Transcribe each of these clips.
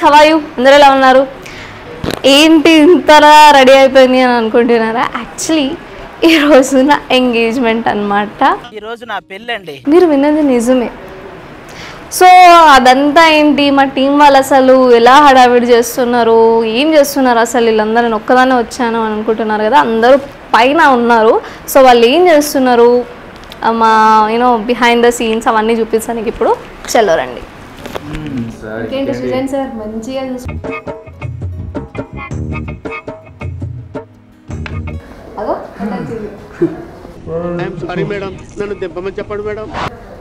How are you అందరూ ఎలా ఉన్నారు ఏంటి ఇంతలా రెడీ అయిపోయింది అని అనుకుంటున్నారా యాక్చువల్లీ ఈరోజు నా ఎంగేజ్మెంట్ అన్నమాట ఈ రోజు నా పెళ్ళండి మీరు విన్నది నిజమే సో అదంతా ఏంటి మా టీం వాళ్ళు అసలు ఎలా హడావిడి చేస్తున్నారు ఏం చేస్తున్నారు అసలు వీళ్ళందరూ నేను ఒక్కదానే వచ్చాను అని అనుకుంటున్నారు కదా అందరూ పైన ఉన్నారు సో వాళ్ళు ఏం చేస్తున్నారు ఆ, మా యూనో బిహైండ్ ద సీన్స్ అవన్నీ చూపించడానికి ఇప్పుడు చల్లోరండి ఇంకేంటి సుజన్ సార్ మంచిగా చూసు అగో అన్నట్టుంది. సారీ మేడం నన్ను దింపమని చెప్పండి మేడం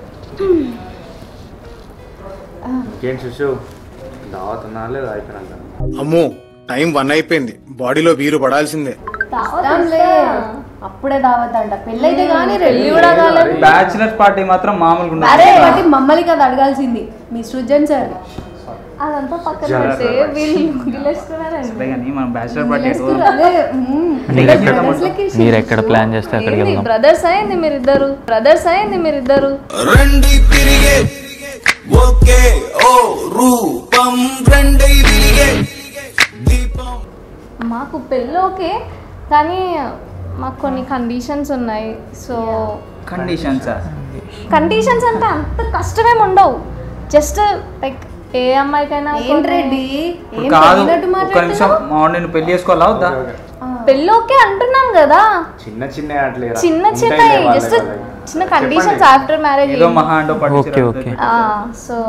ఇంకేం శిశు దావత్ ఉన్నా లేదా అయిపోయినాక అమ్మో టైం వన్ అయిపోయింది బాడీలో వీరు పడాల్సిందే ఇస్తాంలే. అప్పుడే దావత్ అంట పెళ్ళైతే కానీ రెడీ కూడా కాలేదు బ్యాచిలర్ పార్టీ మాత్రం మామూలుగా ఉండదు అరే బట్టి మమ్మల్ని కదా అడగాల్సింది మీ సృజన్ సార్ అదంతా పక్కన పెడితే వీళ్ళు ముగిలేస్తున్నారండి అదే కానీ మనం బ్యాచిలర్ పార్టీ అదే మ్మ్. డ్రెస్లకి మీరు ఎక్కడ ప్లాన్ చేస్తే అక్కడికి వెళ్దాం బ్రదర్స్ అయింది మీరిద్దరు బ్రదర్స్ అయింది మీరిద్దరు రండి తిరిగే ఒకే ఓ రూపం రండి తిరిగే దీపం మాకు పెళ్ళి ఓకే కానీ మాకు కొన్ని కండిషన్స్ ఉన్నాయి సో కండిషన్స్ కండిషన్స్ అంటే అంత కష్టమేం ఉండవు జస్ట్ లైక్ ఏ అమ్మాయికైనా ఏంటి రెడ్డి ఏం కాదు తెలియనట్టు ఒక్క నిమిషం మాట్లాడుతున్నావు మా నేను పెళ్లి చేసుకోవాలా వద్దా పెళ్ళి ఓకే అంటున్నాం కదా చిన్న చిన్న అట్లేరా చిన్న చిన్న జస్ట్ చిన్న కండిషన్స్ ఆఫ్టర్ మ్యారేజ్ ఏదో మహా అంటో ఓకే ఓకే సో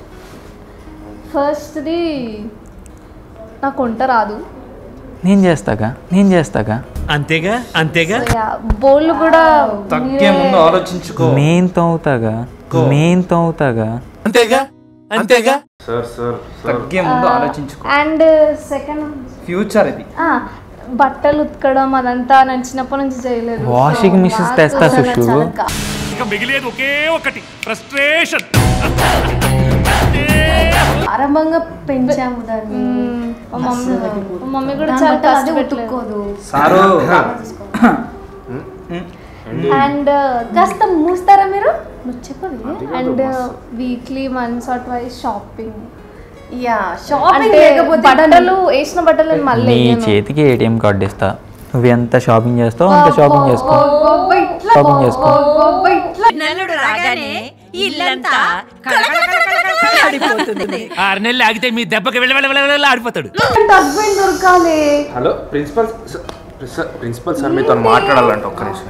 ఫస్ట్ది నాకు వంట రాదు నేను చేస్తాగా నేను చేస్తాగా అంతేగా అంతేగా బోళ్ళు కూడా తగ్గే ముందు ఆలోచించుకో నేను తవ్వుతాగా నేను తవ్వుతాగా అంతేగా అంతేగా సార్ సార్ సార్ తగ్గే ముందు ఆలోచించుకో అండ్ సెకండ్ ఫ్యూచర్ ఇది బట్టలు ఉతకడం అదంతా నేను చిన్నప్పటి నుంచి చేయలేదు వాషింగ్ మిషన్స్ తెస్తా సుషు ఇక మిగిలేదు ఒకే ఒకటి ఫ్రస్ట్రేషన్ ఆరంభంగా పెంచాము దాన్ని మా మమ్మీ మా మమ్మీ కూడా దాని చాలా బట్టలు అదే కష్టపెట్టలేదు ఉతుక్కోదు సారు అండ్ కాస్త మూస్తారా మీరు నువ్వు చెప్పవి and weekly once or twice shopping యా షాపింగ్ అంటే లేకపోతే బట్టలు వేసిన బట్టలు నేను మళ్ళీ నీ వేయను. చేతికి ఏటీఎం కార్డు ఇస్తా నువ్వు ఎంత షాపింగ్ చేస్తావు అంత షాపింగ్ చేసుకో గొప్ప ఇట్లా షాపింగ్ చేసుకో గొప్ప ఇట్లా నల్లుడు రాగానే ఇల్లంతా ఆడిపోతుంది ఆరు నెలలు ఆగితే మీ దెబ్బకి వెళ్ళ వెళ్ళ వెళ్ళ వెళ్ళ ఆడిపోతాడు హస్బెండ్ దొరకాలి hello principal sir principal sir మీతో మాట్లాడాలంట ఒక్క నిమిషం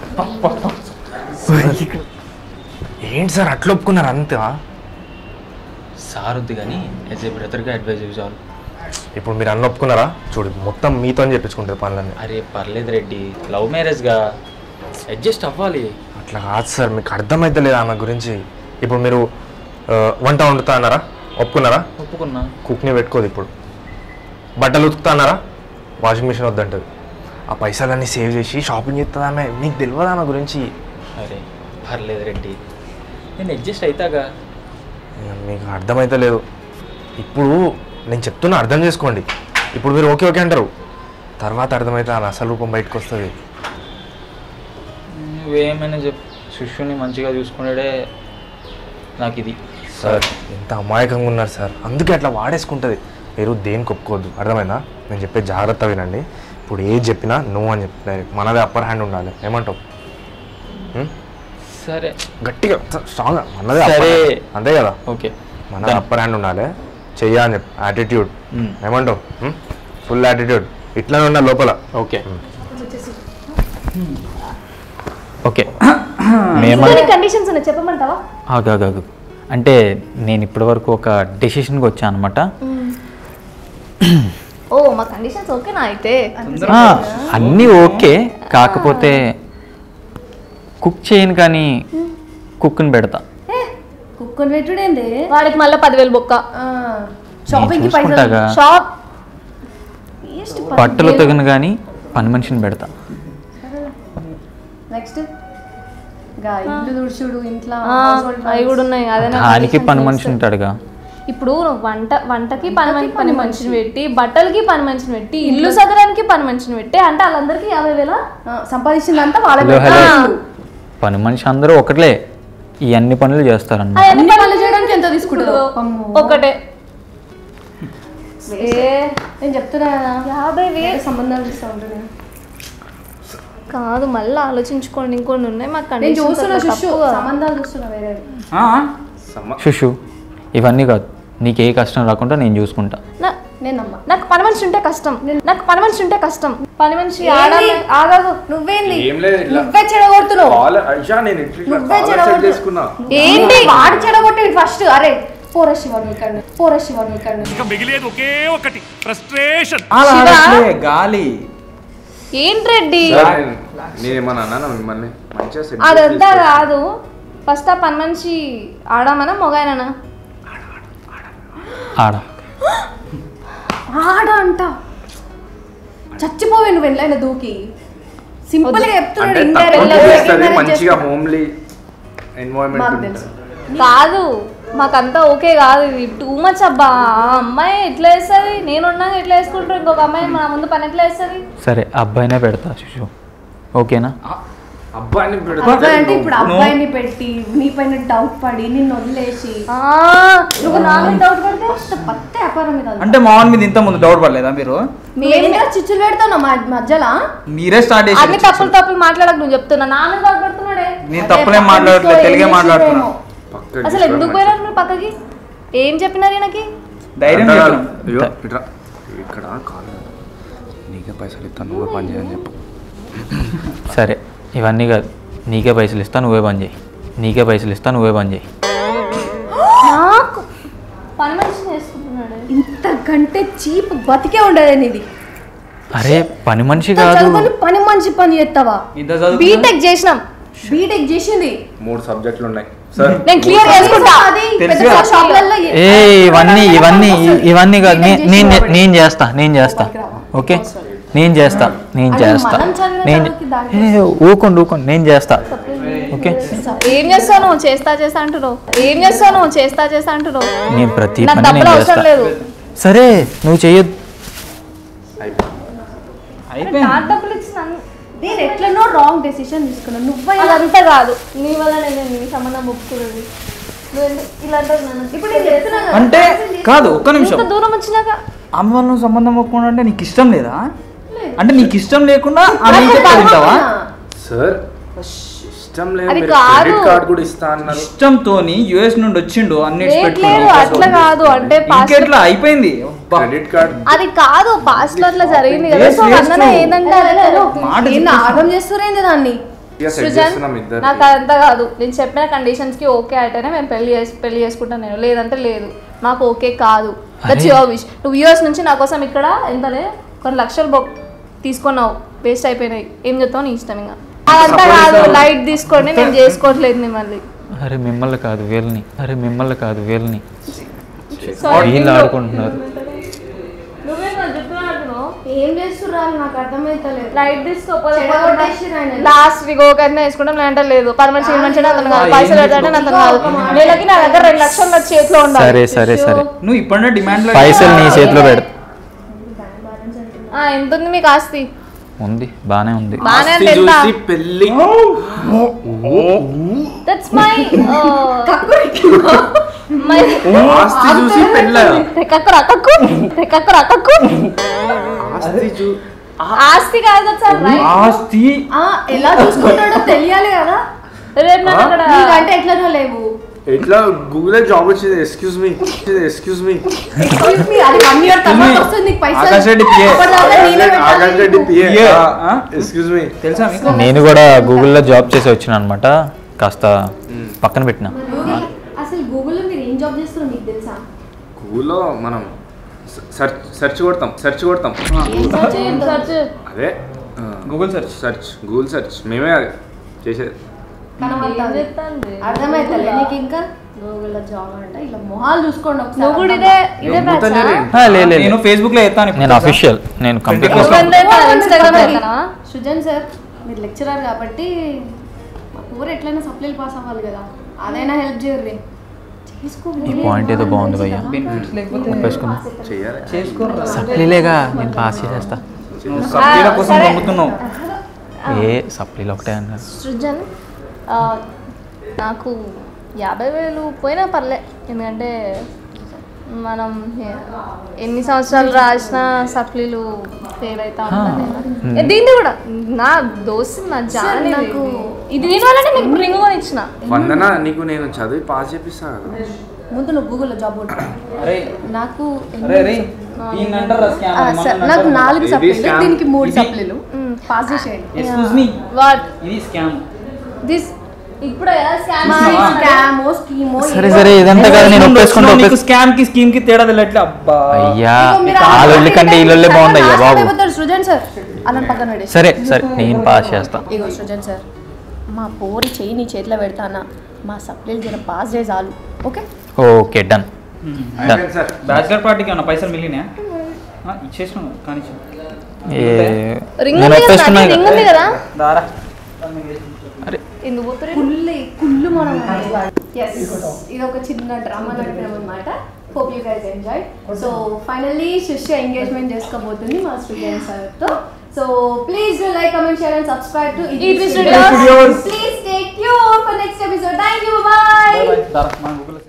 ఏంటి సార్ అట్లా ఒప్పుకున్నారు అంతా సార్ వద్దు కానీ యాజ్ ఏ బ్రదర్గా అడ్వైజ్ చాలు ఇప్పుడు మీరు అన్న ఒప్పుకున్నారా చూడు మొత్తం మీతో చెప్పించుకుంటుంది పనులన్నీ అరే పర్లేదు రెడ్డి లవ్ మ్యారేజ్గా అడ్జస్ట్ అవ్వాలి అట్లా కాదు సార్ మీకు అర్థమైతే లేదు ఆమె గురించి ఇప్పుడు మీరు ఆ, వంట వండుతా అన్నారా ఒప్పుకున్నారా ఒప్పుకున్నా కుక్ని పెట్టుకోదు ఇప్పుడు బట్టలు ఉతుకుతా అన్నారా వాషింగ్ మిషన్ వద్దంటది ఆ పైసలన్నీ సేవ్ చేసి షాపింగ్ చేస్తుంది ఆమె మీకు తెలియదు ఆమె గురించి అరే పర్లేదు రెడ్డి నేను అడ్జస్ట్ అవుతాగా ఇక మీకు అర్థమైతే లేదు ఇప్పుడు నేను చెప్తున్నా అర్థం చేసుకోండి ఇప్పుడు మీరు ఓకే ఓకే అంటారు తర్వాత అర్థమైతే ఆమె అసలు రూపం బయటకు వస్తుంది నువ్వేమైనా చెప్ శిష్యుని మంచిగా చూసుకునేడే నాకు ఇది సార్ ఎంత అమాయకంగా ఉన్నారు సార్ అందుకే అట్లా వాడేసుకుంటుంది మీరు దేనికి ఒప్పుకోవద్దు అర్థమైందా నేను చెప్పే జాగ్రత్త వినండి ఇప్పుడు ఏది చెప్పినా నువ్వు అని చెప్తే మనదే అప్పర్ హ్యాండ్ ఉండాలి ఏమంటావు ఉం? సరే గట్టిగా స్ట్రాంగ్ మనదే సరే. upper hand. అంతే కదా ఓకే మన అప్పర్ హ్యాండ్ ఉండాలి చెయ్యా అని చెప్పి యాటిట్యూడ్ మ్. ఏమంటావు ఫుల్ యాటిట్యూడ్ ఇట్లానే ఉండాలి లోపల ఓకే ఓకే మేము కండిషన్స్ ఉన్నాయి చెప్పమంటావా ఆగు ఆగు ఆగు అంటే నేను ఇప్పటివరకు ఒక డెసిషన్కి వచ్చాను అనమాట ఓ మా కండిషన్స్ ఓకేనా అయితే అన్నీ ఓకే కాకపోతే కుక్ చేయను కానీ కుక్ని పెడతా కుక్కని పెట్టుడేంది వాడికి మళ్ళీ పదివేలు బొక్క షాపింగ్ కి పైసలు చూసుకుంటాగా షాప్ వేస్ట్ బట్టలు తగిన కానీ పని మనిషిని పెడతా నెక్స్ట్ గా ఇల్లు తుడుచుడు ఇంట్లో ఆ, అవి కూడా ఉన్నాయి అదే నా దానికి పని మనిషి ఉంటాడుగా ఇప్పుడు నువ్వు వంట వంటకి పని మనిషి పని మనిషిని పెట్టి బట్టలకి పని మనిషిని పెట్టి ఇల్లు సదరానికి పని మనిషిని పెట్టి అంటే వాళ్ళందరికీ యాభై వేల ఆ, సంపాదించిందంతా వాళ్ళ హలో హలో పని మనిషి అందరూ ఒకట్లే ఈ అన్ని పనులు చేస్తారన్నమాట అన్ని పనులు చేయడానికి ఎంత తీసుకుంటుందో అమ్మో. ఒకటే ఏ నేను చెప్తున్నా కదా యాభై వేలు వేరే సంబంధాలు చూస్తూ ఉంటాను కాదు మళ్ళీ ఆలోచించుకోండి ఇంకొన్ని ఉన్నాయి మాకు నేను conditions చూస్తున్నా అట్లా శిష్యు తప్పు కదా. సంబంధాలు చూస్తున్నా వేరే ఆ? శుషు ఇవన్నీ కాదు నీకు ఏ కష్టం రాకుండా నేను చూసుకుంటా నా- నేను నమ్మా నాకు పని మనిషి ఉంటే కష్టం నాకు పని మనిషి ఉంటే కష్టం పని మనిషి ఆడాలి ఆగదు నువ్వేంది ఏం లేదు ఇట్లా నువ్వే చెడగొడుతున్నావు కాలర్ ఐషా నేను ఇట్లా ఇట్లా నువ్వే కాలర్ చెడగొట్టు. సెట్ చేసుకున్నా ఏంటి వాడు చెడగొట్టాడు ఫస్ట్ అరే పోర శివాడు ఇక్కడ పోర శివాడు ఇక్కడ మిగిలేదు ఒకే ఒకటి ఫ్రస్ట్రేషన్ అలా శివ? అనట్లే, గాలి ఏంటి రెడ్డి సార్, నేను- నేనేమన్నా అన్నానా మిమ్మల్ని మంచిగా సెట్ అదంతా కాదు ఫస్ట్ ఆ పని మనిషి ఆడామనా మొగాయనా ఆడ ఆడ అంట చచ్చిపోవే నువ్వు వెళ్ళైన దూకి సింపుల్ గా చెప్తున్నాడు అంటే ఇండైరెక్ట్ తక్కువ గా చేస్తుంది indirect మంచిగా చేస్తున్నాడు. హోమ్లీ మాకు ఎన్వైరన్మెంట్ తెలుసు కాదు మాకంతా ఓకే కాదు ఇది టూ మచ్ అబ్బా ఆ అమ్మాయి ఎట్లా వేస్తుంది నేను ఉన్నాక ఎట్లా వేసుకుంటారు ఇంకొక అమ్మాయి మన ముందు పని ఎట్లా వేస్తుంది సరే అబ్బాయినే పెడతా శుషు ఓకేనా అబ్బాయిని అబ్బాయి అంటే ఇప్పుడు పెడితే అబ్బాయిని పెట్టి నీ పైన డౌట్ పడి నిన్ను వదిలేసి ఆ, నువ్వు నా మీద డౌట్ పడితే ఫస్ట్ పత్తే వ్యాపారం మీద అంటే మామూలు మీద ఇంత ముందు డౌట్ పడలేదా మీరు మేము చిచ్చులు పెడతావు మా మధ్యలో మీరే స్టార్ట్ అన్ని చేసి తప్పులు తప్పులు మాట్లాడక నువ్వు చెప్తున్నా నా మీద డౌట్ పడుతున్నాడే నేను తప్పులేం మాట్లాడట్లేదు తెలుగే మాట్లాడుతున్నా పక్క అసలు ఎందుకు పోయినారు మీరు పక్కకి ఏం చెప్పినారు ఈయనకి ధైర్యం చెప్పినాం. అయ్యో, ఇట్రా. ఇక్కడ కాదు నీకే పైసలు ఇస్తాను నువ్వే పని చేయని చెప్పు సరే ఇవన్నీ కాదు నీకే పైసలు ఇస్తా నువ్వే పని చేయి నీకే పైసలు ఇస్తా నువ్వే పని చేయి నాకు పని మనిషి చేసుకుంటున్నాడు ఇంతకంటే చీప్ బతికే ఉండదు ఇది అరే పని మనిషి ఇంత కాదు చదువుకొని పని మంచి పని చేస్తావా ఇంత చదువు బీటెక్ చేసినాం బీటెక్ చేసింది మూడు సబ్జెక్టులు ఉన్నాయి సార్ నేను క్లియర్ చేసుకుంటా అది తెలుసు పెద్ద కదా. షాప్లలో ఏ ఇవన్నీ ఇవన్నీ ఇవన్నీ కాదు నే- నేను నేను చేస్తా నేను చేస్తా ఓకే నేను చేస్తా నేను అది చేస్తా మనం చదివిన నేను చదువుకి దానికి ఏ, ఊకోండి ఊకోండి నేను చేస్తా ఓకే ఏం చేస్తావు చేస్తా చేస్తా అంటున్నావు ఏం చేస్తావు చేస్తా చేస్తా అంటున్నావు నేను ప్రతి నాకు పని డబ్బులు నేను అవసరం చేస్తా లేదు సరే నువ్వు చెయ్యొద్దు అయిపోయింది నా డబ్బులు ఇచ్చిన నేను ఎట్లనో రాంగ్ డెసిషన్ తీసుకున్నాను నువ్వు అదంతా కాదు నీ వల్ల నేను నీ సంబంధం ఒప్పుకున్నది నువ్వు ఎందుకు ఇలా అంటావు నన్ను? ఇప్పుడు నేను చెప్తున్నా కదా, అంటే కాదు ఒక్క నిమిషం ఇంత దూరం వచ్చినాక ఆమె వల్ల నువ్వు సంబంధం ఒప్పుకోవడం అంటే నీకు ఇష్టం లేదా అంటే నీకు ఇష్టం లేకుండా ఆమె ఏం చెప్తా వింటావా సార్ ఇష్టం లేదు అది మీరు కాదు. క్రెడిట్ కార్డ్ కూడా ఇస్తా అన్నారు ఇష్టంతో యుఎస్ నుండి వచ్చిండు అన్ని రేట్ లేదు అట్లా కాదు అంటే past- ఇంకెట్లా అయిపోయింది అబ్బా. క్రెడిట్ కార్డ్ అది కాదు పాస్ట్ లో అట్లా జరిగింది కదా Yes, సో yes, అన్న true. ఏదంటే అదే మాట ఏంది ఆగం చేస్తురేంది దాన్ని ఇక సెట్ సృజన్ చేస్తున్నాం ఇద్దరు నాకు అదంతా కాదు నేను చెప్పిన కండిషన్స్ కి ఓకే అయితేనే మేము పెళ్లి చేసి పెళ్లి చేసుకుంటాను నేను లేదంటే లేదు నాకు ఓకే కాదు దట్స్ అరే. యువర్ విష్ నువ్వు యూఎస్ నుంచి నా కోసం ఇక్కడ ఎంతలే కొన్ని లక్షలు బొక్ తీసుకున్నావు వేస్ట్ అయిపోయినాయి ఏం చెప్తావు నీ ఇష్టం ఇంకా అదంతా కాదు లైట్ తీసుకోండి నేను చేసుకోవట్లేదు మిమ్మల్ని అరే మిమ్మల్ని కాదు వీళ్ళని అరే మిమ్మల్ని కాదు వీళ్ళని Sorry, వీళ్ళు నిన్ను- ఆడుకుంటున్నారు నువ్వే నా జుట్టు ఆడుతున్నావు ఏం చేస్తున్నారు నాకు అర్థమైతలేదు లైట్ తీసుకోకపోతే చెడగొట్టేసిర్రు ఆయన. లాస్ట్ వీక్ ఒకరినే వేసుకుంటాం లేదంటే లేదు పర్మనెంట్ చేయమంటే అతను కాదు పైసలు పెడతాంటే అతను కాదు నెలకి నా దగ్గర రెండు లక్షలు నా చేతిలో ఉండాలి సరే సరే సరే నువ్వు ఇప్పుడే డిమాండ్ పైసలు నీ చేతిలో పెడ ఆ, ఎంత ఉంది మీకు ఆస్తి ఉంది బానే ఉంది బానే ఆస్తి ఎంత చూసి పెళ్లి దట్స్ మై మై ఆస్తి చూసి పెళ్ళ కక్కురా కక్కు కక్కురా కక్కు ఆస్తి చూ ఆస్తి కాదు సార్ ఆస్తి ఆ, ఎలా చూసుకుంటాడో తెలియాలి కదా రేపు నాకు అక్కడ నీకంటే ఎట్లనో లేవు ఎట్లా గూగుల్ జాబ్ వచ్చింది excuse me excuse me Excuse me, అది వన్ ఇయర్ తర్వాత వస్తుంది నీకు పైసలు ఆకాష్ రెడ్డి PA. అప్పటిదాకా నేనే ఆకాష్ రెడ్డి పెట్టాలి. పిఏ ఆ? ఎక్స్క్యూజ్ మీ తెలుసా మీకు నేను కూడా గూగుల్లో జాబ్ చేసి వచ్చిన అనమాట కాస్త పక్కన పెట్టిన అసలు గూగుల్లో మీరు ఏం జాబ్ చేస్తున్నారో మీకు తెలుసా గూగుల్లో మనం సెర్చ్ సెర్చ్ కొడతాం సెర్చ్ కొడతాం ఏం search? అదే Google search search Google search మేమే అది చేసేది ఏం కనబడుతుంది చెప్తాంది? అర్థమైతలే నీకు ఇంకా గూగుల్లో జాబ్ అంటే ఇలా మొహాలు చూసుకోండి నువ్వు కూడా ఒకసారి ఇదే ఇదే బ్యాచ్ ఆ, లే, లే, లే. నేను ఫేస్బుక్ లో ఎత్తాను ఇప్పుడు నేను అఫీషియల్ నేను కంప్లీట్ ఇన్స్టాగ్రామ్ పెడతానా సుజన్ సార్ మీరు లెక్చరర్ కాబట్టి మా కూర ఎట్లయినా సప్లైలు పాస్ అవ్వాలి కదా అదైనా హెల్ప్ చేయర్రి చేసుకో ఈ పాయింట్ ఏదో బాగుంది భయ్యా బెనిఫిట్స్ లేకపోతే ఒప్పేసుకున్నా చేయాలి చేసుకోరా సప్లీలేగా నేను పాస్ చేసేస్తా నువ్వు సబ్జీల కోసం సరే. పంపుతున్నావు ఏ సప్లీలు ఒకటే అన్నారు సృజన్ ఆ, నాకు యాభై వేలు పోయినా పర్లే ఎందుకంటే మనం ఏ- ఎన్ని సంవత్సరాలు రాసిన సప్లీలు ఫెయిల్ అవుతా ఉంటాయి దీన్ని కూడా నా దోస్తు నా జాన్ నాకు ఇది దీని వల్లనే నీకు రింగ్ కొని ఇచ్చిన వందన నీకు నేను చదివి పాస్ చేపిస్తాను కదా ముందు నువ్వు గూగుల్లో జాబ్ కొట్టు అరే నాకు ఎన్ని- అరే రే దీన్ని అంటారా scam ఆ, అని, సరే, మనల్ని నాకు అంటారా? నాలుగు ఇది సప్లీలు scam. దీనికి మూడు ఇది- సప్లీలు పాస్ చేసేయండి Excuse me. వాట్ ఇది స్కామ్ దిస్ ఇప్పుడు స్కామో స్కీమో సరే సరే ఇదంతా కాదు నేను ఒప్పేసుకుంటా నీకు ఒప్పేసు స్కామ్ కి స్కీమ్ కి తేడా తెలియట్లే అబ్బా అయ్యా ఆ లొల్లి కంటే ఈ లొల్లే బాగుంది అయ్యా బాబు సృజన్ సార్ అలా పక్కన పెడేసి సరే సరే నేను పాస్ చేస్తా ఇగో సృజన్ సార్ మా పోరి చెయ్యి నీ చేతిలో పెడతానా మా సప్లీలు జర పాస్ చేయి చాలు okay okay done done sir bachelor పార్టీకి ఏమన్నా పైసలు మిగిలినా ఇచ్చేసినాం కానీ ఏ- రింగ్ నేను ఉంది కదా ఒప్పేసుకున్నా నాకు రింగ్ ఉంది కదా దారా ఎందుకు పోతుర్రు? కుళ్ళు కుళ్ళు మనం ఎస్ ఇది ఒక చిన్న డ్రామా నడిపినాం అనమాట hope you guys enjoy so finally Shishya engagement చేసుకోబోతుంది మా స్టూడెంట్ సార్తో so please like comment share and subscribe to Eat with Studios. Studios. Please stay tuned for next episode. Thank you. Bye. దారా మన గూగుల్